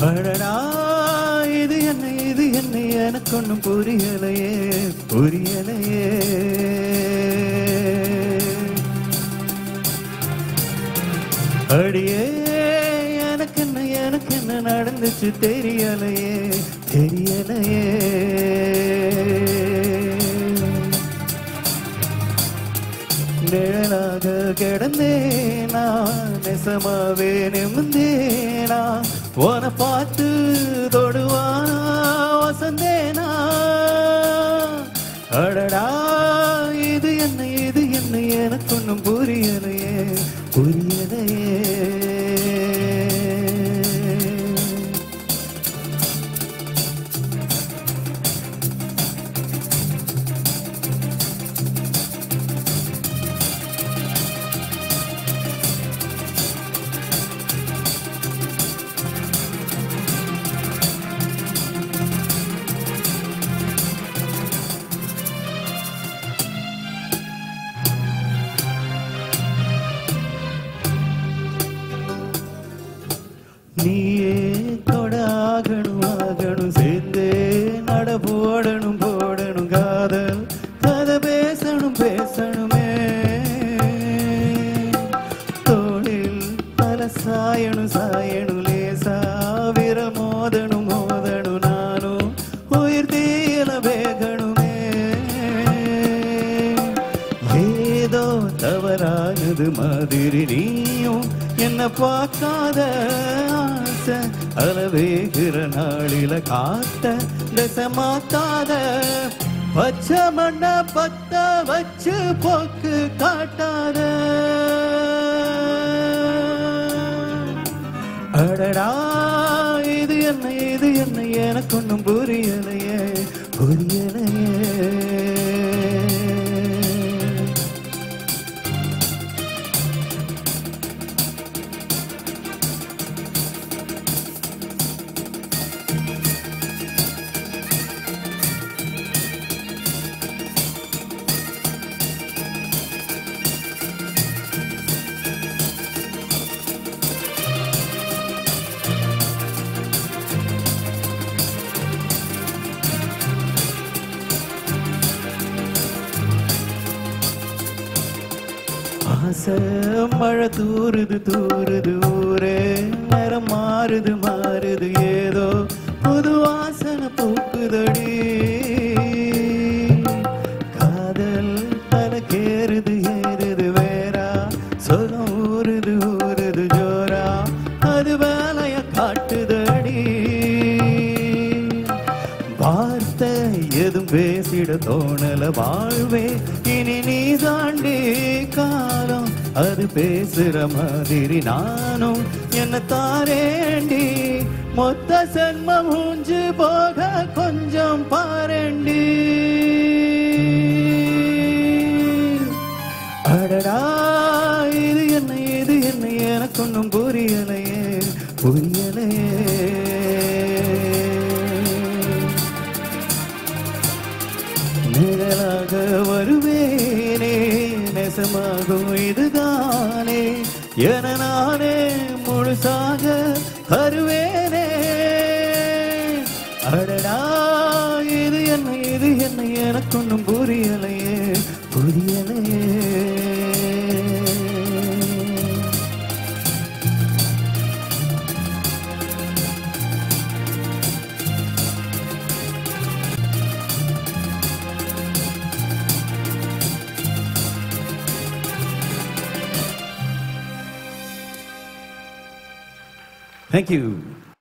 அடடா இது என்ன இது என்ன எனக்கு ஒன்றும் புரியலையே புரியலையே அடியே எனக்கு என்ன எனக்கு என்ன நடந்துச்சு தெரியலையே தெரியலையே நிழலாக கிடந்தேனா நெசமாவே நிமிந்தேனா உன பார்த்து தொடுவானா வசந்தேனா அடடா இது என்ன இது என்ன எனக்கு ஒன்றும் புரியலையே புரியலையே நீயே தொட ஆகணும் ஆகணும் சேர்ந்தே நட போடணும் போடணும் காதல் கதை பேசணும் பேசணுமே தோளில் பல சாயணும் சாயணும் லேசா விரல் மோதணும் மோதணும் நானும் உயிர் தீயல வேகணுமே ஏதோ தவறானது மாதிரி நீயும் என்ன பார்க்காத ஆசை அளவேகிற நாளில காத்த திசை மாத்தாத பச்சை மண்ண பத்த வச்சு போக்கு காட்டாத அடடா இது என்ன இது என்ன எனக்கு ஒன்றும் புரியலையே புரியலையே ஆசை மழை தூறுது தூறுது ஊரே நேரம் மாறுது மாறுது ஏதோ புது வாசனை பூக்குதடி காதல் தனக்கேறுது ஏறுது வேறா சொகம் ஊறுது ஊறுது ஜோரா அது வேலைய காட்டுதடி வார்த்தை எதுவும் பேசிட தோணல வாழ்வே இனி நீ தாண்டி காலம் அது பேசுற மாதிரி நானும் என்ன தாரேண்டி மொத்த சென்மம் ஊஞ்சு போக கொஞ்சம் பாரேண்டி அடடா இது என்ன இது என்ன எனக்கு ஒன்றும் புரியலையே புரியலையே நிழலாக வருவேனே நெசமாகும் இதுதானே என நானே முழுசாக தருவேனே அடடா இது என்ன இது என்ன எனக்கு ஒன்றும் புரியலையே புரியலையே Thank you.